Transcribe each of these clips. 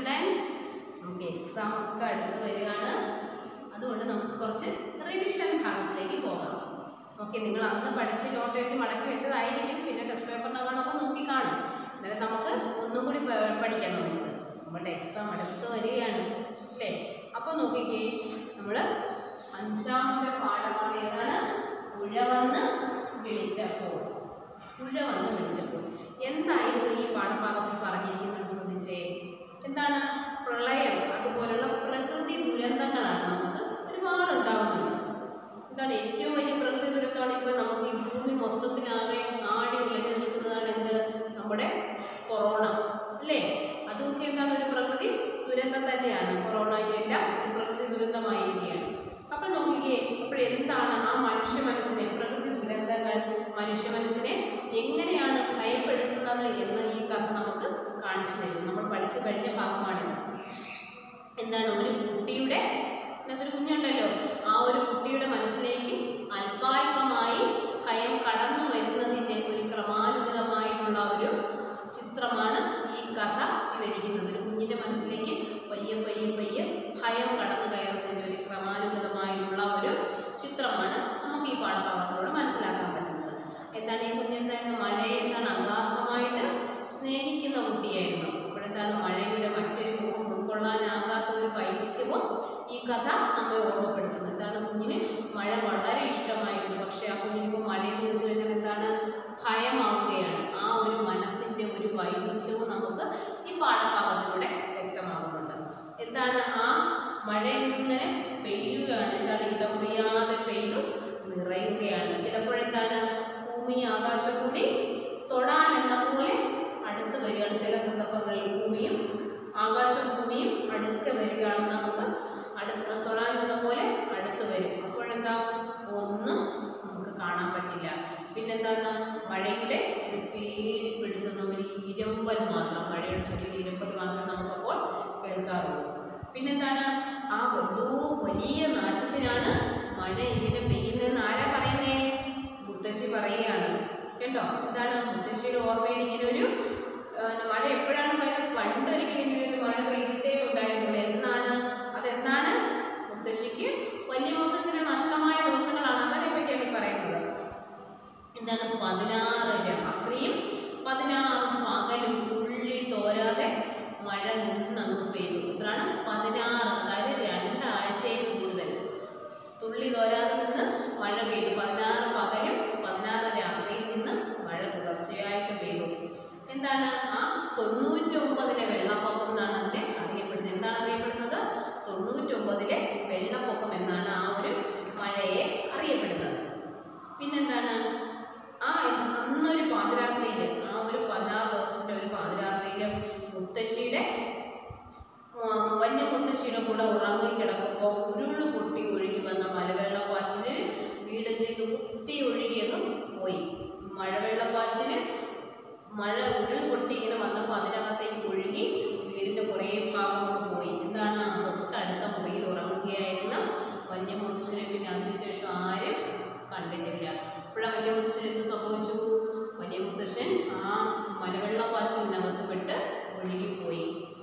students നമുക്ക് exam ഒക്കെ അടുത്ത് വരികയാണ് അതുകൊണ്ട് നമുക്ക് കുറച്ച് റിവിഷൻ ഭാഗത്തിലേക്ക് പോകാം ഓക്കെ നിങ്ങൾ അന്ന് പഠിച്ച് നോട്ട് എഴുതി മടക്കി വെച്ചതായിരിക്കും പിന്നെ ടെസ്റ്റ് പേപ്പറിനൊക്കെ നോക്കി കാണും എന്നാലും നമുക്ക് ഒന്നും കൂടി പ- പഠിക്കാൻ നോക്കുന്നത് നമ്മുടെ എക്സാം അടുത്ത് വരികയാണ് അല്ലേ അപ്പോൾ നോക്കിക്കേ നമ്മൾ അഞ്ചാമത്തെ പാഠമാണ് ഏതാണ് ഉഴവന്ന് വിളിച്ചപ്പോൾ ഉഴവന്ന് വിളിച്ചപ്പോൾ എന്തായിരുന്നു ഈ പാഠഭാഗത്തിൽ പറഞ്ഞിരിക്കുന്നത് ശ്രദ്ധിച്ചേ എന്താണ് പ്രളയം അതുപോലുള്ള പ്രകൃതി ദുരന്തങ്ങളാണ് നമുക്ക് ഒരുപാട് ഉണ്ടാകുന്നത് എന്താണ് ഏറ്റവും വലിയ പ്രകൃതി ദുരന്തമാണ് ഇപ്പോൾ നമുക്ക് ഈ ഭൂമി മൊത്തത്തിലാകെ ആടി ഉലഞ്ഞു നിൽക്കുന്നതാണ് എന്ത് നമ്മുടെ കൊറോണ അല്ലേ അതൊക്കെ എന്താണ് ഒരു പ്രകൃതി ദുരന്തം തന്നെയാണ് കൊറോണയും എല്ലാം ഒരു പ്രകൃതി ദുരന്തമായിരിക്കുകയാണ് അപ്പോൾ നോക്കിക്കേ അപ്പോൾ എന്താണ് ആ മനുഷ്യ മനസ്സിനെ പ്രകൃതി ദുരന്തങ്ങൾ മനുഷ്യ മനസ്സിനെ എങ്ങനെയാണ് ഭയപ്പെടുത്തുന്നത് എന്ന് ഈ കഥ നമുക്ക് കാണിച്ചു തരും നമ്മൾ പഠിച്ചു കഴിഞ്ഞ ഭാഗമാണിത് എന്താണ് ഒരു കുട്ടിയുടെ ഇന്നത്തെ ഒരു കുഞ്ഞുണ്ടല്ലോ ആ ഒരു കുട്ടിയുടെ മനസ്സിലേക്ക് അല്പാൽപമായി ഭയം കടന്നു വരുന്നതിൻ്റെ ഒരു ക്രമാനുഗതമായിട്ടുള്ള ഒരു ചിത്രമാണ് ഈ കഥ വിവരിക്കുന്നത് ഒരു കുഞ്ഞിൻ്റെ മനസ്സിലേക്ക് പയ്യെ പയ്യെ പയ്യെ ഭയം കടന്നു കയറുന്നതിൻ്റെ ഒരു ക്രമാനുഗതമായിട്ടുള്ള ഒരു ചിത്രമാണ് നമുക്ക് ഈ പാഠഭാഗത്തിലൂടെ മനസ്സിലാക്കാൻ പറ്റുന്നത് എന്താണ് ഈ കുഞ്ഞെന്തായിരുന്നു മഴയെ എന്താണ് അഗാധമായിട്ട് സ്നേഹിക്കുന്ന കുട്ടിയായിരുന്നു അപ്പോഴെന്താണ് മഴയുടെ മറ്റൊരു മുഖം ഉൾക്കൊള്ളാനാകാത്ത ഒരു വൈവിധ്യവും ഈ കഥ നമ്മെ ഓർമ്മപ്പെടുത്തുന്നു എന്താണ് കുഞ്ഞിന് മഴ വളരെ ഇഷ്ടമായിരുന്നു പക്ഷേ ആ കുഞ്ഞിനിപ്പോൾ മഴയെന്ന് വെച്ച് കഴിഞ്ഞാൽ എന്താണ് ഭയമാവുകയാണ് ആ ഒരു മനസ്സിൻ്റെ ഒരു വൈവിധ്യവും നമുക്ക് ഈ പാഠഭാഗത്തിലൂടെ വ്യക്തമാകുന്നുണ്ട് എന്താണ് ആ മഴ ഇങ്ങനെ പെയ്യുകയാണ് എന്താണ് ഇടമുറിയാതെ പെയ്തു നിറയുകയാണ് ചിലപ്പോഴെന്താണ് ഭൂമി ആകാശം കൂടി തൊടാൻ എന്ന പോലെ അടുത്ത് വരികയാണ് ചില സന്ദർഭങ്ങളിൽ ഭൂമിയും ആകാശം ഭൂമിയും അടുത്ത് വരികയാണ് നമുക്ക് അടുത്ത് തൊടാൻ എന്ന പോലെ അടുത്ത് വരും അപ്പോഴെന്താ ഒന്നും നമുക്ക് കാണാൻ പറ്റില്ല പിന്നെന്താണ് മഴയുടെ ഒരു പേടിപ്പെടുത്തുന്ന ഒരു ഇരമ്പൽ മാത്രം മഴയുടെ ചെറിയൊരു ഇരമ്പൽ മാത്രം നമുക്കപ്പോൾ കേൾക്കാറുള്ളൂ പിന്നെന്താണ് ആ എന്തോ വലിയ നാശത്തിനാണ് മഴ ഇങ്ങനെ പെയ്യുന്നതെന്ന് ആരാ പറയുന്നേ മുത്തശ്ശി പറയുകയാണ് കേട്ടോ എന്താണ് മുത്തശ്ശിയുടെ ഓർമ്മയിൽ ഇങ്ങനെ ഒരു ആ, മഴ എപ്പോഴാണ് പെയ്യുന്നത് പണ്ടൊരിക്കലും ഇങ്ങനെ ഒരു മഴ പെയ്തിട്ടേ ഉണ്ടായിരുന്നുള്ളൂ എന്നാണ് അതെന്നാണ് മുത്തശ്ശിക്ക് വലിയ മുത്തശ്ശിന് നഷ്ടമായ ദിവസങ്ങളാണ് അതിനെ പറ്റിയാണ് ഈ പറയുന്നത് എന്താണ് പതിനാറ് രാത്രിയും പതിനാറ് പകലും തുള്ളി തോരാതെ മഴ നിന്നങ്ങ് പെയ്തു എത്രയാണ് പതിനാറ് അതായത് രണ്ടാഴ്ചയിൽ കൂടുതൽ തുള്ളി തോരാതെ നിന്ന് മഴ പെയ്തു പതിനാറ് പകലും പതിനാറ് രാത്രിയിൽ നിന്ന് മഴ തുടർച്ചയായിട്ട് പെയ്തു എന്താണ് ആ തൊണ്ണൂറ്റൊമ്പതിലെ വെള്ളപ്പൊക്കം എന്നാണ് അതിനെ അറിയപ്പെടുന്നത് എന്താണ് അറിയപ്പെടുന്നത് തൊണ്ണൂറ്റൊമ്പതിലെ വെള്ളപ്പൊക്കം എന്നാണ് ആ ഒരു മഴയെ അറിയപ്പെടുന്നത് പിന്നെന്താണ് ആ അന്നൊരു പാതിരാത്രിയിൽ ആ ഒരു പതിനാറ് ദിവസത്തെ ഒരു പാതിരാത്രിയിൽ മുത്തശ്ശിയുടെ ആ, വന്യ മുത്തശ്ശിയുടെ കൂടെ ഉറങ്ങി കിടക്കുമ്പോൾ ഉരുള് പൊട്ടി ഒഴുകി വന്ന മലവെള്ളപ്പാച്ചിന് വീടിൻ്റെ കുത്തി ഒഴുകിയതും പോയി മഴവെള്ളപ്പാച്ചിന് മഴ ഉരുൾ പൊട്ടി ഇങ്ങനെ വന്നപ്പോൾ അതിനകത്തേക്ക് ഒഴുകി വീടിൻ്റെ കുറേ ഭാഗം ഒന്ന് പോയി എന്താണ് ആ തൊട്ടടുത്ത മുറിയിൽ ഉറങ്ങുകയായിരുന്ന വന്യമുത്തശ്ശനെ പിന്നെ അതിനുശേഷം ആരും കണ്ടിട്ടില്ല ഇപ്പോഴാണ് വലിയ മുത്തശ്ശൻ എന്ത് സംഭവിച്ചു വലിയ മുത്തശ്ശൻ ആ മലവെള്ളപ്പാച്ചിലിനകത്ത് പെട്ട് ഒഴുകിപ്പോയി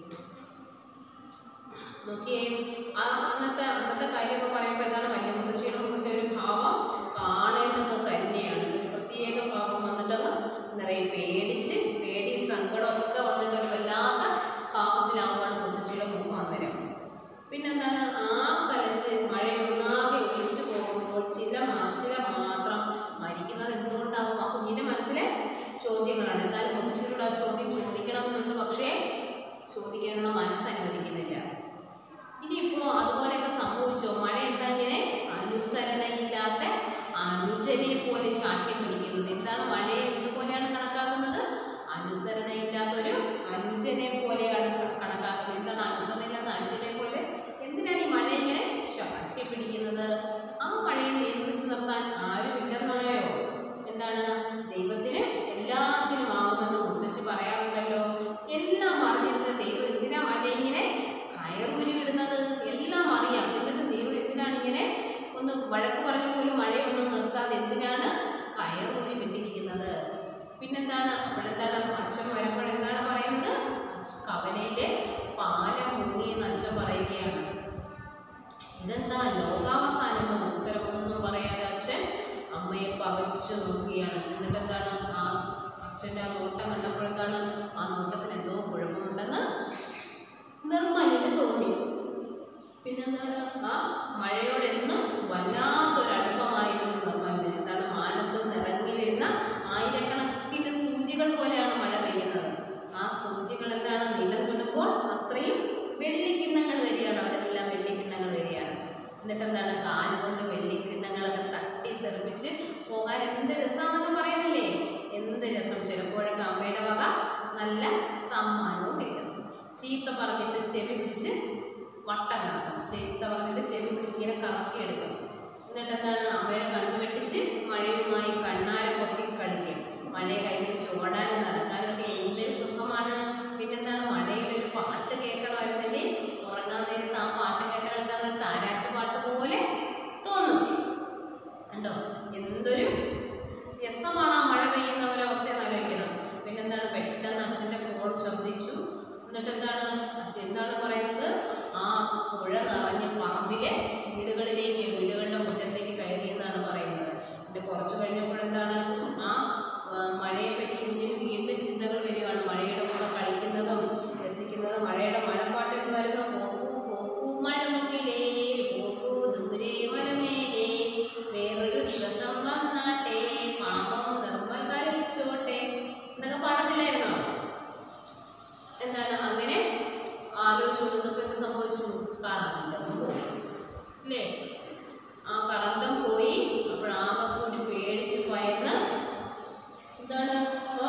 നോക്കിയേ ആ അന്നത്തെ അന്നത്തെ കാര്യമൊക്കെ പറയുമ്പോൾ എന്താണ് വലിയ മുത്തശ്ശിയുടെ മുഖത്തെ ഒരു ഭാവം കാണേണ്ടത് തന്നെയാണ് ഒരു പ്രത്യേക ഭാവം വന്നിട്ടത് നിറയെ പേടിച്ച് പേടി സങ്കടമൊക്കെ വന്നിട്ട് ഒരു വല്ലാത്ത ഭാവത്തിലാവുകയാണ് മുത്തശ്ശിയുടെ മുഖം അന്നേരം പിന്നെന്താണ് ആ തലച്ച് മഴ ഒന്നാകെ ഒലിച്ചു പോകുമ്പോൾ ചില മാ- ചിലർ മാത്രം മരിക്കുന്നത് എന്തുകൊണ്ടാവും ആ കുഞ്ഞിൻ്റെ മനസ്സിലെ ചോദ്യങ്ങളാണ് എന്നാലും മുത്തശ്ശിയോട് ആ ചോദ്യം ചോദിക്കണമെന്നുണ്ട് പക്ഷേ ചോദിക്കാനുള്ള മനസ്സ് അനുവദിക്കുന്നില്ല ഇനിയിപ്പോൾ അതുപോലെയൊക്കെ സംഭവിച്ചോ മഴ എന്താ ഇങ്ങനെ അനുസരണയില്ലാത്ത അനുജനെ പോലെ ശാഠ്യം പിടിക്കുന്നത് എന്താണ് മഴയെ എന്തുപോലെയാണ് കണക്കാക്കുന്നത് അനുസരണയില്ലാത്തൊരു അനുജനെ പോലെയാണ് ക- കണക്കാക്കുന്നത് എന്താണ് അനുസരണയില്ലാത്ത അനുജനെ പോലെ എന്തിനാണ് ഈ മഴ ഇങ്ങനെ ശാഠ്യം പിടിക്കുന്നത് ആ മഴയെ നിയന്ത്രിച്ചു നിർത്താൻ ആരുമില്ലെന്നായോ എന്താണ് ദൈവത്തിന് എല്ലാത്തിനും ആകുമെന്ന് മുത്തശ്ശി പറയാറുണ്ടല്ലോ എല്ലാം അറിഞ്ഞിരുന്ന ദൈവം എന്തിനാ മഴ ഇങ്ങനെ കയറൂരി വിടുന്നത് എല്ലാം അറിയാം എന്നിട്ട് ദൈവം എന്തിനാണ് ഇങ്ങനെ ഒന്ന് വഴക്ക് പറഞ്ഞ പോലും മഴയൊന്നും നിർത്താതെ എന്തിനാണ് കയറൂരി വിട്ടിരിക്കുന്നത് പിന്നെന്താണ് അവിടെ എന്താണ് അച്ഛൻ വരുമ്പോൾ എന്താണ് പറയുന്നത് കവലയിലെ പാലം പറയുകയാണ് ഇതെന്താ ലോകാവസാനമോ ഉത്തരമൊന്നും പറയാതെ അച്ഛൻ അമ്മയെ പകച്ചു നോക്കുകയാണ് എന്നിട്ട് എന്താണ് ആ അച്ഛൻ്റെ ആ നോട്ടം കണ്ടപ്പോൾ എന്താണ് ആ നോട്ടത്തിന് എന്തോ കുഴപ്പമുണ്ടെന്ന് നിർമ്മലിന് തോന്നി പിന്നെന്താണ് ആ മഴയോട് എന്നും വല്ലാത്തൊരടുപ്പമായിരുന്നു നിർമ്മലിന് എന്താണ് മാനത്ത് നിറങ്ങി വരുന്ന ആയിരക്കണക്കിന് സൂചികൾ പോലെയാണ് മഴ പെയ്യുന്നത് ആ സൂചികൾ എന്താണ് നിലം തൊടുമ്പോൾ അത്രയും വെള്ളിക്കിണ്ണങ്ങൾ വരികയാണ് അവിടെ എല്ലാം വെള്ളിക്കിണ്ണങ്ങൾ വരികയാണ് എന്നിട്ട് എന്താണ് കാലുകൊണ്ട് വെള്ളിക്കിണ്ണങ്ങളൊക്കെ തട്ടി തെറിപ്പിച്ച് പോകാൻ എന്ത് രസമാണെന്നൊക്കെ പറയുന്നില്ലേ എന്ത് രസം ചിലപ്പോഴൊക്കെ അമ്മയുടെ വക നല്ല സമ്മാനവും കിട്ടും ചീത്ത പറഞ്ഞിട്ട് ചെവി പിടിച്ച് വട്ടം കറക്കും ചീത്ത പറഞ്ഞിട്ട് ചെവി പിടിച്ച് ഇങ്ങനെ കറക്കിയെടുക്കും എന്നിട്ട് എന്താണ് അമ്മയുടെ കണ്ണു വെട്ടിച്ച് മഴയുമായി കണ്ണാരെ പൊത്തി കളിക്കും മഴയെ കൈപിടിച്ച് ഓടാനും നടക്കാനും ഒക്കെ എന്ത് സുഖമാണ് പിന്നെന്താണ് മഴയുടെ ഒരു പാട്ട് കേൾക്കണമായിരുന്നല്ലേ ഉറങ്ങാൻ നേരത്ത് ആ പാട്ട് കേട്ടാൽ എന്താണ് ഒരു താരാട്ട് പാട്ട് പോലെ തോന്നും കണ്ടോ എന്തൊരു രസമാണ് ആ മഴ പെയ്യുന്ന ഒരവസ്ഥ എന്ന് ആലോചിക്കണം പിന്നെന്താണ് പെട്ടെന്ന് അച്ഛൻ്റെ ഫോൺ ശബ്ദിച്ചു എന്നിട്ട് എന്താണ് അച്ഛൻ എന്താണ് പറയുന്നത് ആ പുഴ നിറഞ്ഞ് പറമ്പിലെ വീടുകളിലേക്ക് വീടുകളുടെ മുറ്റത്തേക്ക് കയറി എന്നാണ് പറയുന്നത് പിന്നെ കുറച്ച് കഴിഞ്ഞപ്പോഴെന്താണ് ആ ആ, മഴയെ പറ്റി കുഞ്ഞിന് വീണ്ടും ചിന്തകൾ വരികയാണ് മഴയുടെ കൂടെ കളിക്കുന്നതും രസിക്കുന്നതും മഴയുടെ മഴപ്പാട്ടിൽ വരുന്ന പോക്കൂ പോക്കൂ മഴമുകിലേ പോക്കൂ ദൂരെ മലമേലേ വേറൊരു ദിവസം വന്നാട്ടെ പാപം നിർമ്മൽ കളിച്ചോട്ടെ എന്നൊക്കെ പാടത്തില്ലായിരുന്നോ എന്താണ് അങ്ങനെ ആലോചിച്ചുകൊണ്ടിരുന്നപ്പോൾ എന്ത് സംഭവിച്ചു കറണ്ടും പോയി അല്ലേ ആ കറണ്ടും പോയി അപ്പോഴാകെ കൂടി പേടിച്ച് ഭയന്ന് എന്താണ് ആ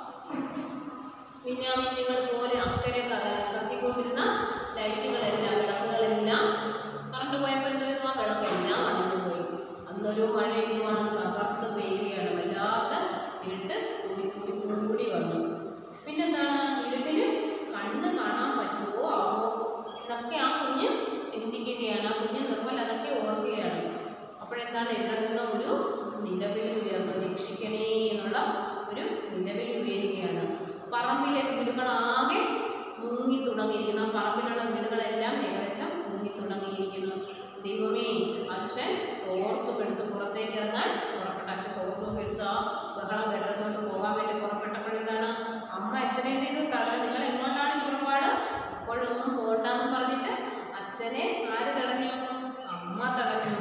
മിന്നാമിന്നുകൾ പോലെ അക്കരെ ക- കത്തിക്കൊണ്ടിരുന്ന ലൈറ്റുകളെല്ലാം വിളക്കുകളെല്ലാം കറണ്ട് പോയപ്പോൾ എന്തായിരുന്നു ആ വിളക്കെല്ലാം അണഞ്ഞു പോയി അന്നൊരു മഴയുമാണ് തകർത്ത് പെയ്യുകയാണ് വല്ലാത്ത ഇരുട്ട് കൂടി കൂടി കൂടി വന്നു പിന്നെന്താണ് ഇരുട്ടിൽ കണ്ണ് കാണാൻ പറ്റുമോ ആവോ എന്നൊക്കെ ആ കുഞ്ഞ് ചിന്തിക്കുകയാണ് ആ കുഞ്ഞ് നിർമ്മൽ അതൊക്കെ ഓർക്കുകയാണ് അപ്പോഴെന്താണ് ഇവിടെ നിന്ന് ഒരു നിലവിളി ഉയർന്നു രക്ഷിക്കണേ എന്നുള്ള ഒരു നിലവിളി ഉയരുകയാണ് പറമ്പിലെ വീടുകളാകെ മുങ്ങി തുടങ്ങിയിരിക്കുന്നു ആ പറമ്പിലുള്ള വീടുകളെല്ലാം ഏകദേശം മുങ്ങി തുടങ്ങിയിരിക്കുന്നു ദൈവമേ അച്ഛൻ തോർത്തും എടുത്ത് പുറത്തേക്ക് ഇറങ്ങാൻ പുറപ്പെട്ട അച്ഛൻ തോർത്തും എടുത്ത് ആ ബഹളം കെട്ടിടത്തോട്ട് പോകാൻ വേണ്ടി പുറപ്പെട്ടപ്പോഴെന്താണ് അമ്മ അച്ഛനെ എന്തെങ്കിലും തടഞ്ഞു നിങ്ങൾ എങ്ങോട്ടാണ് ഈ പുറപ്പാട് ഇപ്പോഴൊന്നും പോകണ്ടെന്ന് പറഞ്ഞിട്ട് അച്ഛനെ ആര് തടഞ്ഞു അമ്മ തടഞ്ഞു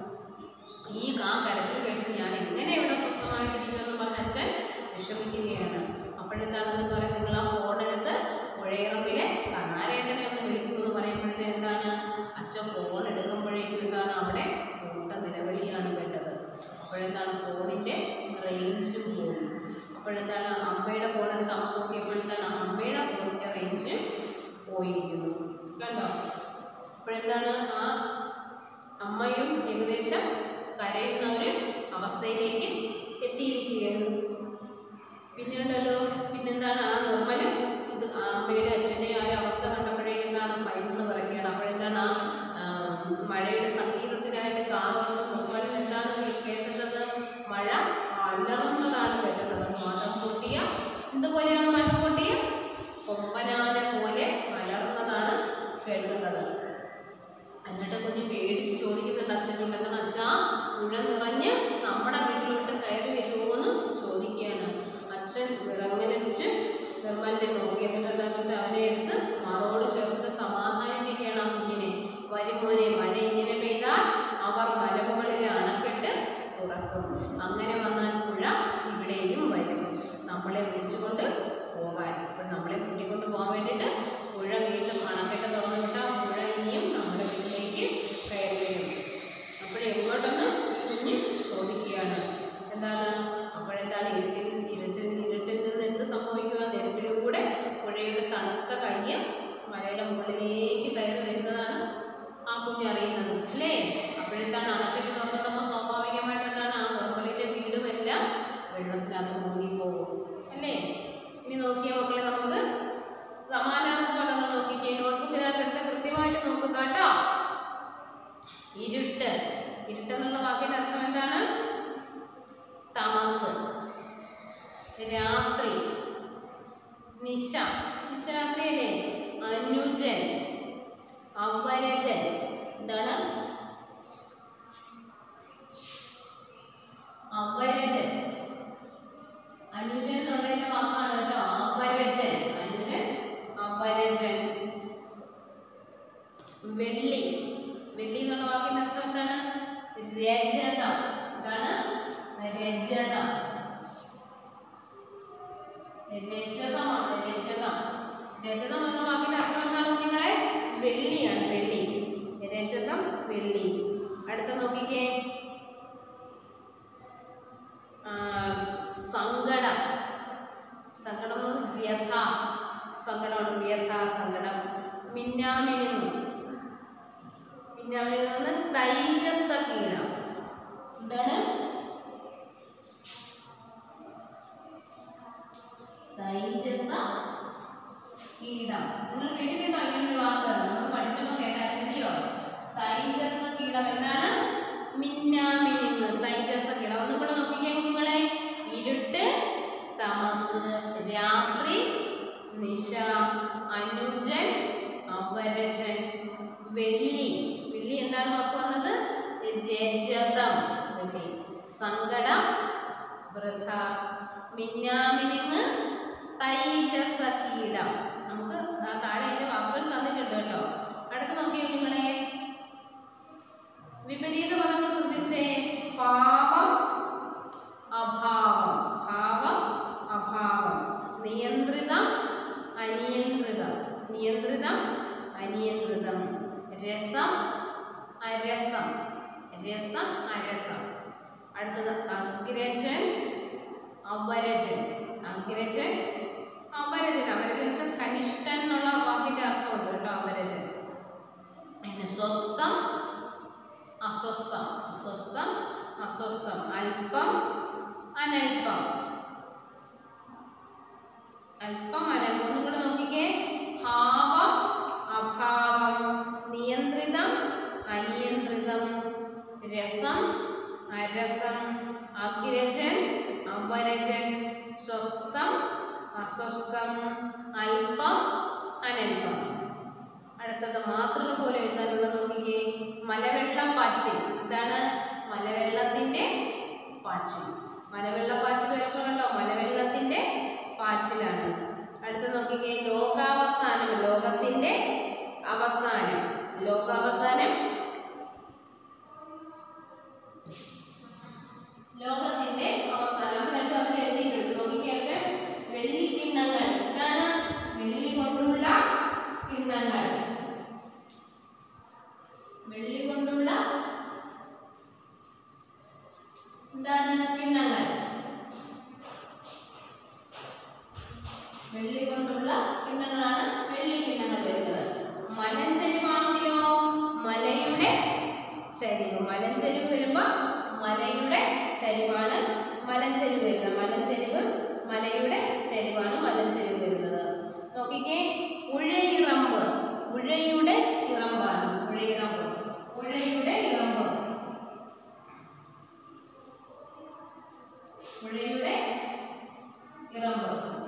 ഈ കാ കരച്ചിൽ കേട്ടിട്ട് ഞാൻ എങ്ങനെ ഇവിടെ സ്വസ്ഥമായിട്ടിരിക്കുമെന്ന് പറഞ്ഞ് അച്ഛൻ വിഷമിക്കുകയാണ് അപ്പോഴെന്താണെന്ന് പറയാം നിങ്ങൾ ആ ഫോൺ എടുത്ത് പുഴയിറമ്പിലെ കണാരേട്ടനെ ഒന്ന് വിളിക്കൂ എന്ന് പറയുമ്പോഴത്തെ എന്താണ് അച്ഛൻ ഫോൺ എടുക്കുമ്പോഴേക്കും എന്താണ് അവിടെ കൂട്ട നിലവിളിയാണ് കേട്ടത് അപ്പോഴെന്താണ് ഫോണിൻ്റെ റേഞ്ചും പോയി അപ്പോഴെന്താണ് അമ്മയുടെ ഫോൺ എടുത്ത് അമ്മ നോക്കിയപ്പോഴെന്താണ് അമ്മയുടെ ഫോണിൻ്റെ റേഞ്ച് പോയിരിക്കുന്നു കണ്ടോ അപ്പോഴെന്താണ് ആ അമ്മയും ഏകദേശം കരയുന്ന ഒരു അവസ്ഥയിലേക്ക് എത്തിയിരിക്കുകയാണ് പിന്നീടല്ലോ പിന്നെന്താണ് ആ നിർമ്മലും ഇത് ആ അമ്മയുടെ അച്ഛൻ്റെ ആ ഒരു അവസ്ഥ കണ്ടപ്പോഴേക്കും എന്താണ് ഭയന്ന് പറയുകയാണ് അപ്പോഴെന്താണ് ആ ആ, മഴയുടെ സംഗീതത്തിനായിട്ട് കാതോർന്ന് നിർമ്മലിൽ എന്താണ് കേട്ടത് മഴ അലറുന്നതാണ് കേട്ടത് മതം പൊട്ടിയ എന്തുപോലെയാണ് മതം പൊട്ടിയ കൊമ്പനാന പോലെ അലറുന്നതാണ് കേൾക്കുന്നത് എന്നിട്ട് കുഞ്ഞ് പേടിച്ച് ചോദിക്കുന്നുണ്ട് അച്ഛനോട് എന്താണ് അച്ഛാ പുഴ നിറഞ്ഞ് നമ്മുടെ വീട്ടിലോട്ട് കയറി വരുമോ എന്ന് ചോദിക്കുകയാണ് അച്ഛൻ വിറങ്ങലിച്ച് നിർമ്മലിനെ നോക്കി എന്നിട്ട് എന്നിട്ട് അവനെ എടുത്ത് മാറോട് ചേർത്ത് സമാധാനിപ്പിക്കുകയാണ് ആ കുഞ്ഞിനെ വരുമോനെ മഴ ഇങ്ങനെ പെയ്താൽ അവർ മലമുകളിലെ അണക്കെട്ട് തുറക്കും അങ്ങനെ വന്നാൽ പുഴ ഇവിടെയും വരും നമ്മളെ വിളിച്ചുകൊണ്ട് പോകാൻ അപ്പോൾ നമ്മളെ കൂട്ടിക്കൊണ്ട് പോകാൻ വേണ്ടിയിട്ട് പുഴ വീണ്ടും അണക്കെട്ട് തുറന്നിട്ട് ആ പുഴ ഇനിയും നമ്മുടെ വീട്ടിലേക്ക് കയറി വരും അപ്പോൾ എങ്ങോട്ടൊന്ന് കുഞ്ഞ് ചോദിക്കുകയാണ് എന്താണ് അപ്പോഴെന്താണ് ഇരുട്ടിൽ ഇരുട്ടിൽ ഇരുട്ടിൽ നിന്ന് എന്ത് സംഭവിക്കുക ഇരുട്ടിലൂടെ പുഴയുടെ തണുത്ത കയ്യ് മലയുടെ മുകളിലേക്ക് കയറി വരുന്നതാണ് ആ കുഞ്ഞ് അറിയുന്നത് അല്ലേ അപ്പോഴെന്താണ് അണക്കെട്ട് തുറന്നിടുമ്പോൾ സ്വാഭാവികമായിട്ട് എന്താണ് ആ നിർമ്മലിൻ്റെ വീടുമെല്ലാം വെള്ളത്തിനകത്ത് മുങ്ങിപ്പോകും അല്ലേ ഇനി നോക്കിയ മക്കളെ നമുക്ക് സമാനാർത്ഥ പദങ്ങൾ നോക്കിക്കേ നോട്ട്ബുക്കിനകത്ത് കൃത്യമായിട്ട് നോക്കുക കേട്ടോ ഇരുട്ട് ഇരുട്ട് എന്നുള്ള വാക്കിന്റെ അർത്ഥം എന്താണ് തമസ് രാത്രി നിശ നിശ രാത്രിയല്ലേ അനുജൻ വെള്ളി വെള്ളി എന്നുള്ള വാക്കിന്റെ അർത്ഥം എന്താണ് രജതം എന്താണ് രജതം രജതമാണ് രജതം രജതം എന്ന വാക്കിന്റെ അർത്ഥം എന്താണ് കുഞ്ഞുങ്ങളെ വെള്ളിയാണ് വെള്ളി രജതം വെള്ളി അടുത്ത നോക്കിക്കേ ആ, സങ്കടം സങ്കടം എന്ന് പറഞ്ഞാൽ വ്യഥ സങ്കടമാണ് വ്യഥ സങ്കടം മിന്നാമിനുങ്ങ് മിന്നാമിനുങ്ങ് തൈജസ കീടം എന്താണ് തൈജസ കീടം നിങ്ങൾ കേട്ടിട്ടുണ്ടോ ഇങ്ങനെ ഒരു വാക്ക് നമ്മൾ പഠിച്ചപ്പോൾ കേട്ടായിരുന്നല്ലോ തൈജസ കീടം എന്താണ് മിന്നാമിനുങ്ങ് തൈജസ കീടം ഒന്നും കൂടെ നോക്കിക്കേ കുഞ്ഞുങ്ങളെ ഇരുട്ട് തമസ് രാത്രി നിശ അനുജൻ അപരജൻ വെള്ളി വെള്ളി എന്താണ് വാക്ക് വന്നത് രജതം വെള്ളി സങ്കടം വൃഥ മിന്നാമിനുങ്ങ് തൈജസ കീടം നമുക്ക് ആ താഴെ അതിന്റെ വാക്കുകൾ തന്നിട്ടുണ്ട് കേട്ടോ അടുത്ത നോക്കിയോ നിങ്ങളെ വിപരീത പദങ്ങൾ ശ്രദ്ധിച്ചേ ഭാവം അഭാവം ഭാവം അഭാവം നിയന്ത്രിതം അനിയന്ത്രിതം നിയന്ത്രിതം അനിയന്ത്രിതം രസം അരസം രസം അരസം അടുത്തത് അഗ്രജൻ അവരജൻ അഗ്രജൻ അപരജൻ അപരജൻ വെച്ചാൽ കനിഷ്ഠൻ എന്നുള്ള വാക്കിന്റെ അർത്ഥമുണ്ട് കേട്ടോ അപരജൻ പിന്നെ സ്വസ്ഥം അസ്വസ്ഥം അസ്വസ്ഥം അസ്വസ്ഥം അല്പം അനൽപം അല്പം അനൽപം ഒന്നും കൂടെ നോക്കിക്കേ ഭാവം അഭാവം നിയന്ത്രിതം അനിയന്ത്രിതം രസം അരസം അഗ്രജൻ അപരജൻ സ്വസ്ഥം അസ്വസ്ഥം അല്പം അനൽപം അടുത്തത് മാതൃക പോലെ എഴുതാനുള്ള നോക്കിക്കേ മലവെള്ളം പാച്ചിൽ ഇതാണ് മലവെള്ളത്തിന്റെ പാച്ചിൽ മലവെള്ള പാച്ചിൽ വരുമ്പോൾ കണ്ടോ മലവെള്ളത്തിന്റെ പാച്ചിലാണ് അടുത്ത നോക്കിക്കേ ലോകാവസാനം ലോകത്തിന്റെ അവസാനം ലോകാവസാനം ലോകത്തിന്റെ അവസാനം അത് രണ്ടും അതിൽ എഴുതിയിട്ടുണ്ട് നോക്കിക്കേ വെള്ളിക്കിണ്ണങ്ങൾ ഇതാണ് വെള്ളി കൊണ്ടുള്ള കിണ്ണങ്ങൾ വെള്ളി കൊണ്ടുള്ള എന്താണ് കിണ്ണങ്ങൾ വെള്ളി കൊണ്ടുള്ള കിണ്ണങ്ങളാണ് വെള്ളി കിണ്ണങ്ങൾ വരുന്നത് മലഞ്ചരിവാണെങ്കിലോ മലയുടെ ചരിവ് മലഞ്ചരിവ് വരുമ്പോ മലയുടെ ചരിവാണ് മലഞ്ചരിവ് വരുന്നത് മലഞ്ചരിവ് മലയുടെ ചരിവാണ് മലഞ്ചരിവ് വരുന്നത് നോക്കിക്കേ ഉഴയിറമ്പ് ഉഴയുടെ ഇറമ്പാണ് ഉഴയിറമ്പ് ഉഴയുടെ ഇറമ്പ് ഉഴയുടെ ഇറമ്പ്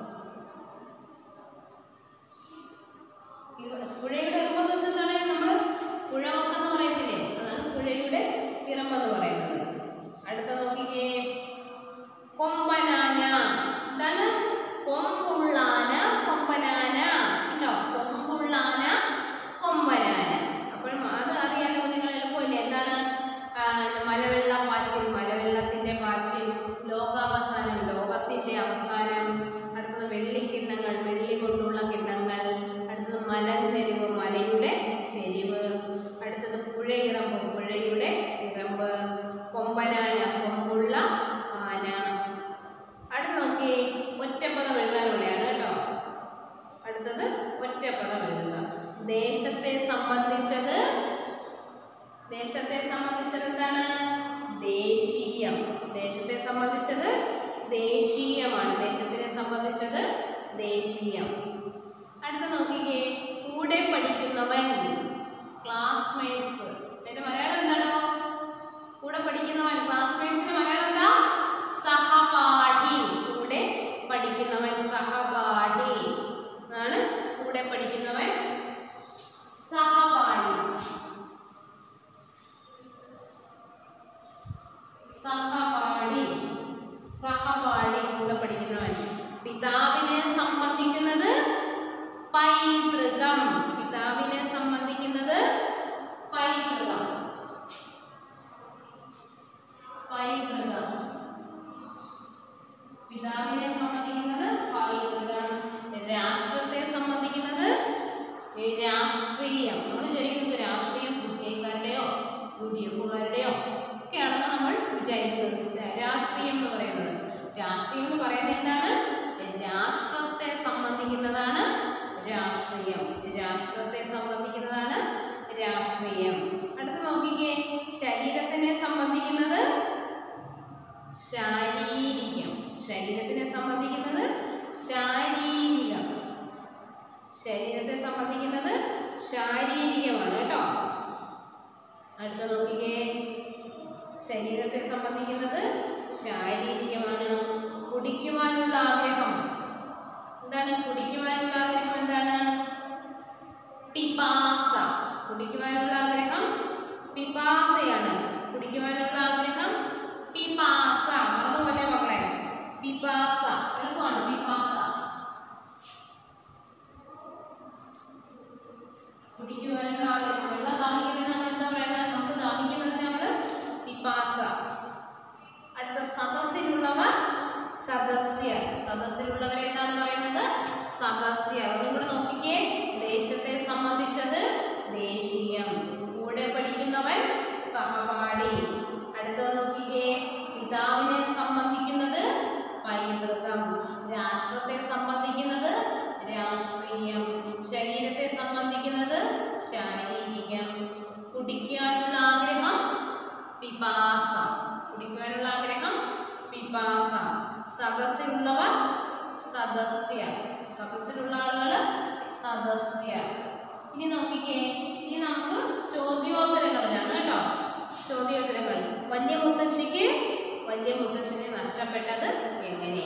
ഇത് പുഴയുടെ ഇറമ്പെന്ന് വെച്ചാൽ നമ്മൾ പുഴവക്കെന്ന് പറയത്തില്ലേ അതാണ് പുഴയുടെ ഇറമ്പെന്ന് പറയുന്നത് അടുത്ത നോക്കിക്കേ കൊമ്പനാന എന്താണ് കൊമ്പുള്ളാന കൊമ്പനാന ഉണ്ടോ കൊമ്പുള്ളാന കൊമ്പനാന അപ്പോൾ അത് അറിയാലോ നിങ്ങൾ എളുപ്പമില്ലേ എന്താണ് ആ, മലവെള്ള പാച്ചിൽ മലവെള്ളത്തിന്റെ പാച്ചിൽ ലോകാവസാനം ലോകത്തിന്റെ അവസാനം അടുത്തത് വെള്ളിക്കിണ്ണങ്ങൾ വെള്ളി കൊണ്ടുള്ള കിണ്ണങ്ങൾ അടുത്തത് മലഞ്ചെരിവ് മലയുടെ ചെരിവ് അടുത്തത് പുഴയിറമ്പ് പുഴയുടെ ഇറമ്പ് കൊമ്പനാന കൊമ്പുള്ള ആന അടുത്ത നോക്കി ഒറ്റപ്പദം എഴുതാനുള്ളതാണ് കേട്ടോ അടുത്തത് ഒറ്റപ്പദം എഴുതുക ദേശത്തെ സംബന്ധിച്ചത് ദേശത്തെ സംബന്ധിച്ചത് എന്താണ് ദേശീയം ദേശത്തെ സംബന്ധിച്ചത് ദേശീയമാണ് ദേശത്തിനെ സംബന്ധിച്ചത് ദേശീയം അടുത്ത നോക്കിക്കേ കൂടെ പഠിക്കുന്നവൻ ക്ലാസ്മേറ്റ്സ് അതിന്റെ മലയാളം എന്താണോ കൂടെ പഠിക്കുന്നവൻ ക്ലാസ്മേറ്റ്സിന്റെ മലയാളം എന്താ സഹപാഠി കൂടെ പഠിക്കുന്നവൻ സഹപാഠി എന്നാണ് കൂടെ പഠിക്കുന്നവൻ സഹപാഠി സഹപാഠി സഹപാഠി കൂടെ പഠിക്കുന്നവൻ പിതാവിനെ സംബന്ധിക്കുന്നത് പൈതൃകം പിതാവിനെ സംബന്ധിക്കുന്നത് രാഷ്ട്രീയം നമ്മൾ വിചാരിക്കുന്നത് രാഷ്ട്രീയം സി പി ഐക്കാരുടെയോ യു ഡി എഫുകാരുടെയോ ഒക്കെയാണെന്ന് നമ്മൾ വിചാരിക്കുന്നത് സ- രാഷ്ട്രീയം എന്ന് പറയുന്നത് രാഷ്ട്രീയം എന്ന് പറയുന്നത് എന്താണ് രാഷ്ട്രത്തെ സംബന്ധിക്കുന്നതാണ് രാഷ്ട്രീയം രാഷ്ട്രത്തെ സംബന്ധിക്കുന്നതാണ് രാഷ്ട്രീയം അടുത്ത് നോക്കിക്കേ ശരീരത്തിനെ സംബന്ധിക്കുന്നത് ശാരീരികം ശരീരത്തിനെ സംബന്ധിക്കുന്നത് ശാരീരികം ശരീരത്തെ സംബന്ധിക്കുന്നത് ശാരീരികമാണ് കേട്ടോ അടുത്ത നോക്കിക്കേ ശരീരത്തെ സംബന്ധിക്കുന്നത് ശാരീരികമാണ് കുടിക്കുവാനുള്ള ആഗ്രഹം എന്താണ് കുടിക്കുവാനുള്ള ആഗ്രഹം എന്താണ് പിപാസ കുടിക്കുവാനുള്ള ആഗ്രഹം പിപാസയാണ് കുടിക്കുവാനുള്ള ആഗ്രഹം പിപാസ അതുപോലെ മക്കളെ പിപാസ എളുപ്പമാണ് പിപാസ കുടിക്കുവാനുള്ള ആഗ്രഹം വെള്ളം ദാഹിക്കുന്നത് നമ്മൾ എന്താ പറയുക നമുക്ക് ദാഹിക്കുന്നതിന് നമ്മൾ പിപാസ അടുത്ത സദസ്സിലുള്ളവർ സദസ്യർ സദസ്സിലുള്ളവരെ എന്താണ് പറയുന്നത് സദസ്യർ ഒന്നും കൂടെ നോക്കിക്കേ ദേശത്തെ സംബന്ധിച്ചത് ദേശീയം കൂടെ പഠിക്കുന്നവൻ സഹപാഠി അടുത്തത് നോക്കിക്കേ പിതാവിനെ സംബന്ധിക്കുന്നത് പൈതൃകം രാഷ്ട്രത്തെ സംബന്ധിക്കുന്നത് രാഷ്ട്രീയം ശരീരത്തെ സംബന്ധിക്കുന്നത് ശാരീരികം കുടിക്കാനുള്ള ആഗ്രഹം പിപാസ കുടിക്കുവാനുള്ള ആഗ്രഹം പിപാസ സദസ്സിലുള്ളവർ സദസ്യ സദസ്സിലുള്ള ആളുകൾ സദസ്യ ഇനി നോക്കിക്കേ ഇനി നമുക്ക് ചോദ്യോത്തരങ്ങളിലാണ് കേട്ടോ ചോദ്യോത്തരങ്ങൾ വലിയ മുത്തശ്ശിക്ക് വലിയ മുത്തശ്ശിനെ നഷ്ടപ്പെട്ടത് എങ്ങനെ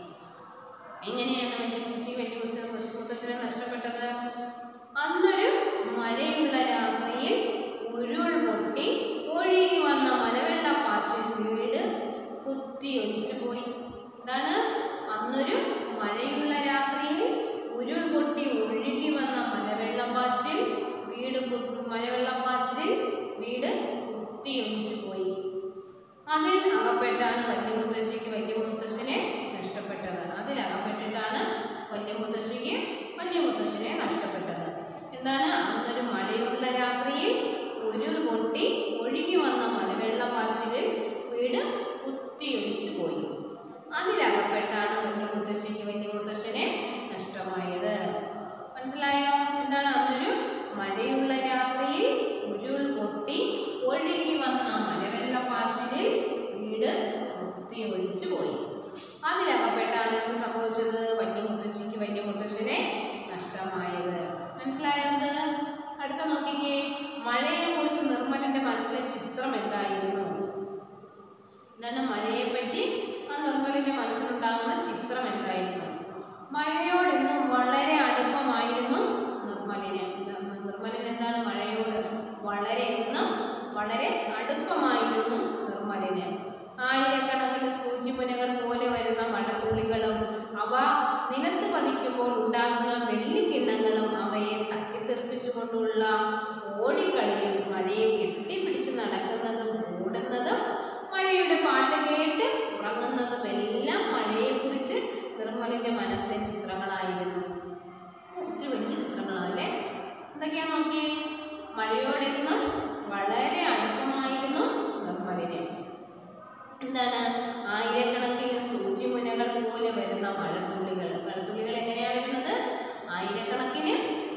എങ്ങനെയാണ് വലിയ മുത്തശ്ശി വലിയ മുത്ത മുത്തശ്ശിനെ നഷ്ടപ്പെട്ടത് അന്നൊരു മഴയുള്ള രാത്രിയിൽ ഉരുൾ പൊട്ടി ഒഴുകി വന്ന മലവെള്ളപ്പാച്ചിൽ വീട് കുത്തി ഒലിച്ചു പോയി എന്താണ് അന്നൊരു മഴയുള്ള രാത്രിയിൽ ഉരുൾ പൊട്ടി ഒഴുകി വന്ന മലവെള്ളപ്പാച്ചിൽ വീട് കു- മലവെള്ളപ്പാച്ചിലിൽ വീട് കുത്തി ഒലിച്ചു പോയി അതിൽ അകപ്പെട്ടാണ് വലിയ മുത്തശ്ശിക്ക് വലിയ മുത്തശ്ശനെ നഷ്ടപ്പെട്ടത് അതിൽ അകപ്പെട്ടിട്ടാണ് വലിയ മുത്തശ്ശിക്ക് വലിയ മുത്തശ്ശനെ നഷ്ടപ്പെട്ടത് എന്താണ് അന്നൊരു മഴയുള്ള രാത്രിയിൽ ഉരുൾ പൊട്ടി ഒഴുകി വന്ന മലവെള്ളപ്പാച്ചിലിൽ വീട് കുത്തിയൊലിച്ചു പോയി അതിലകപ്പെട്ടാണ് വലിയ മുത്തശ്ശിക്ക് വലിയ മുത്തശ്ശനെ നഷ്ടമായത് മനസ്സിലായോ എന്താണ് അന്നൊരു മഴയുള്ള രാത്രിയിൽ ഉരുൾ പൊട്ടി ഒഴുകി വന്ന മലവെള്ളപ്പാച്ചിലിൽ വീട് കുത്തി ഒഴിച്ചു പോയി അതിലകപ്പെട്ടാണ് എന്ത് സംഭവിച്ചത് വലിയ മുത്തശ്ശിക്ക് വലിയ മുത്തശ്ശനെ നഷ്ടമായത് മനസ്സിലായോ ഇത് അടുത്ത നോക്കിക്കേ മഴയെക്കുറിച്ച് നിർമ്മലന്റെ മനസ്സിലെ ചിത്രം എന്തായിരുന്നു എന്താണ് മഴയെപ്പറ്റി ആ നിർമ്മലിന്റെ മനസ്സിലുണ്ടാകുന്ന ചിത്രം എന്തായിരുന്നു മഴയോടെന്നും വളരെ അടുപ്പമായിരുന്നു നിർമ്മലിന് നിർമ്മ- നിർമ്മലൻ എന്താണ് മഴയോട് വളരെ എന്നും വളരെ അടുപ്പമായിരുന്നു നിർമ്മലിന് ആയിരക്കണക്കിന് സൂചിമുനകൾ പോലെ വരുന്ന മഴത്തുള്ളികളും അവ നിലത്ത് പതിക്കുമ്പോൾ ഉണ്ടാകുന്ന വെള്ളിക്കിണ്ണങ്ങളും അവയെ തട്ടിത്തെറിപ്പിച്ചുകൊണ്ടുള്ള ഓടിക്കളിയും മഴയെ കെട്ടിപ്പിടിച്ച് നടക്കുന്നതും ഓടുന്നതും മഴയുടെ പാട്ട് കേട്ട് ഉറങ്ങുന്നതും എല്ലാം മഴയെക്കുറിച്ച് നിർമ്മലിന്റെ മനസ്സിലെ ചിത്രങ്ങളായിരുന്നു ഓ, ഒത്തിരി വലിയ ചിത്രങ്ങളാണല്ലേ എന്തൊക്കെയാ നോക്കിയേ മഴയോടെന്നും വളരെ അടുപ്പമായിരുന്നു നിർമ്മലിന് എന്താണ് ആയിരക്കണക്കിന് സൂചിമുനകൾ പോലെ വരുന്ന മഴത്തുള്ളികൾ മഴത്തുള്ളികൾ എങ്ങനെയാ വരുന്നത് ആയിരക്കണക്കിന്